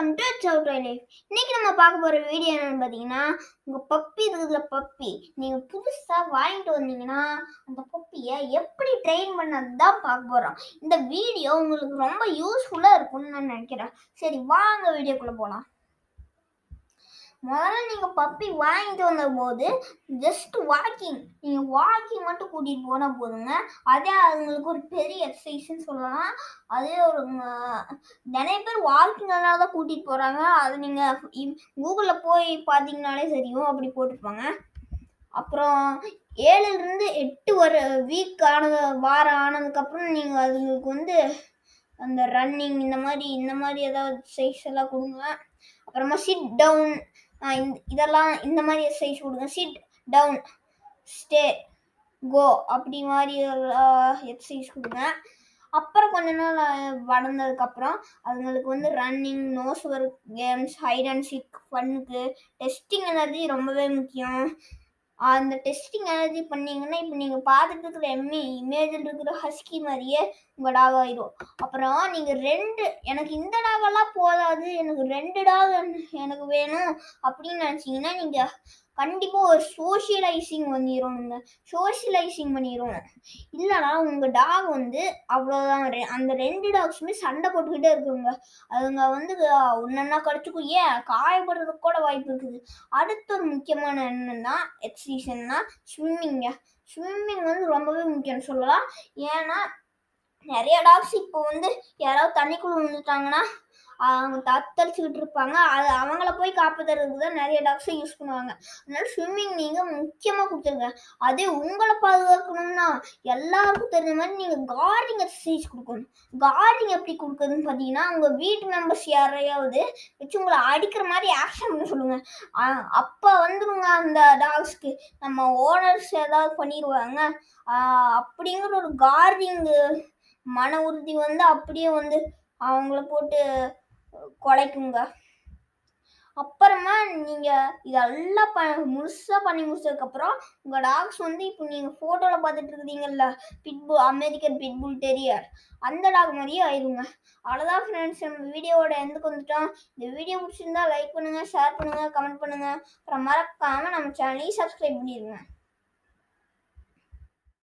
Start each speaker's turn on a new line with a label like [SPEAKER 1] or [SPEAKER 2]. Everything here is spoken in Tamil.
[SPEAKER 1] வெல்கம் டு சவுட்ரை லைஃப் இன்னைக்கு நம்ம பார்க்க போற வீடியோ என்னன்னு பார்த்தீங்கன்னா உங்க பப்பி இருக்குதுல பப்பி நீங்க புதுசா வாங்கிட்டு வந்தீங்கன்னா அந்த பப்பியை எப்படி ட்ரெயின் பண்ணது தான் பார்க்க போறோம் இந்த வீடியோ உங்களுக்கு ரொம்ப யூஸ்ஃபுல்லா இருக்கும்னு நான் நினைக்கிறேன் சரி வாங்க வீடியோக்குள்ள போலாம் முதல்ல நீங்க பப்பி வாங்கிட்டு வந்த போது ஜஸ்ட் வாக்கிங் நீங்க வாக்கிங் மட்டும் கூட்டிட்டு போனா போதுங்க அதே அவங்களுக்கு ஒரு பெரிய எக்ஸசைஸ்ன்னு சொல்லலாம் அதே ஒரு ம், நிறைய பேர் வாக்கிங் அதனால தான் கூட்டிட்டு போறாங்க அது நீங்க கூகுளில் போய் பார்த்தீங்கனாலே தெரியும் அப்படி போட்டிருப்பாங்க அப்புறம் ஏழுல இருந்து எட்டு ஒரு வீக் ஆனது வாரம் ஆனதுக்கப்புறம் நீங்கள் அதுங்களுக்கு வந்து அந்த ரன்னிங் இந்த மாதிரி இந்த மாதிரி ஏதாவது எக்ஸசைஸ் எல்லாம் கொடுங்க அப்புறமா சிட் டவுன் இதெல்லாம் இந்த மாதிரி எக்ஸசைஸ் கொடுங்க சிட் டவுன் ஸ்டே கோ அப்படி மாதிரி எக்ஸசைஸ் கொடுங்க அப்புறம் கொஞ்ச நாள் அஹ், வளர்ந்ததுக்கப்புறம் அதுங்களுக்கு வந்து running nose work games hide and seek ஃபன்னுக்கு டெஸ்டிங் எனர்ஜி ரொம்பவே முக்கியம் அந்த டெஸ்டிங் எனர்ஜி பண்ணீங்கன்னா இப்போ நீங்கள் பார்த்துட்டு இருக்கிற எம்மி இமேஜில் இருக்கிற ஹஸ்கி மாதிரியே உங்கள் டாக் ஆயிடும் அப்புறம் நீங்கள் ரெண்டு எனக்கு இந்த டாகெல்லாம் போதாது எனக்கு ரெண்டு டாக் எனக்கு வேணும் அப்படின்னு நினச்சிங்கன்னா நீங்கள் கண்டிப்பாக ஒரு சோஷியலைசிங் பண்ணிடணுங்க சோஷியலைசிங் பண்ணிடணும் இல்லைனா உங்கள் டாக் வந்து அவ்வளோதான் ரெ- அந்த ரெண்டு டாக்ஸுமே சண்டை போட்டுக்கிட்டே இருக்குங்க அதுங்க வந்து ஒன்றா கடிச்சுக்கும் ஏன் காயப்படுறதுக்கு கூட வாய்ப்பு இருக்குது அடுத்த ஒரு முக்கியமான என்னன்னா எக்ஸசைஸ்னா ஸ்விம்மிங்க ஸ்விம்மிங் வந்து ரொம்பவே முக்கியம்னு சொல்லலாம் ஏன்னா நிறைய டாக்ஸ் இப்போ வந்து யாராவது தண்ணிக்குள்ள விழுந்துட்டாங்கன்னா அவங்க தத்தளிச்சுக்கிட்டு இருப்பாங்க அது அவங்கள போய் காப்பாத்துறதுக்கு தான் நிறைய டாக்ஸை யூஸ் பண்ணுவாங்க அதனால ஸ்விம்மிங் நீங்கள் முக்கியமாக கொடுத்துருங்க அதே உங்களை பாதுகாக்கணும்னா எல்லாருக்கும் தெரிஞ்ச மாதிரி நீங்கள் கார்டிங் எக்ஸசைஸ் கொடுக்கணும் கார்டிங் எப்படி கொடுக்குறதுன்னு பார்த்தீங்கன்னா உங்கள் வீட்டு மெம்பர்ஸ் யாரையாவது வச்சு உங்களை அடிக்கிற மாதிரி ஆக்ஷன் பண்ண சொல்லுங்கள் அப்போ வந்துருங்க அந்த டாக்ஸ்க்கு நம்ம ஓனர்ஸ் ஏதாவது பண்ணிடுவாங்க ஆஹ் அப்படிங்கிற ஒரு கார்டிங் மன உறுதி வந்து அப்படியே வந்து அவங்கள போட்டு குலைக்குங்க அப்புறமா நீங்கள் இதெல்லாம் ப முழுசாக பண்ணி முடிச்சதுக்கப்புறம் உங்கள் டாக்ஸ் வந்து இப்போ நீங்கள் ஃபோட்டோவில் பார்த்துட்டு இருக்கிறீங்கல்ல பிட்புல் அமெரிக்கன் பிட்புல் டெரியர் அந்த டாக் மாதிரியே ஆயிடுங்க அவ்வளோதான் ஃப்ரெண்ட்ஸ் நம்ம வீடியோவோட எந்துக்கு வந்துட்டோம் இந்த வீடியோ பிடிச்சிருந்தா லைக் பண்ணுங்கள் ஷேர் பண்ணுங்கள் கமெண்ட் பண்ணுங்கள் அப்புறம் மறக்காமல் நம்ம சேனலையும் சப்ஸ்கிரைப் பண்ணிடுங்க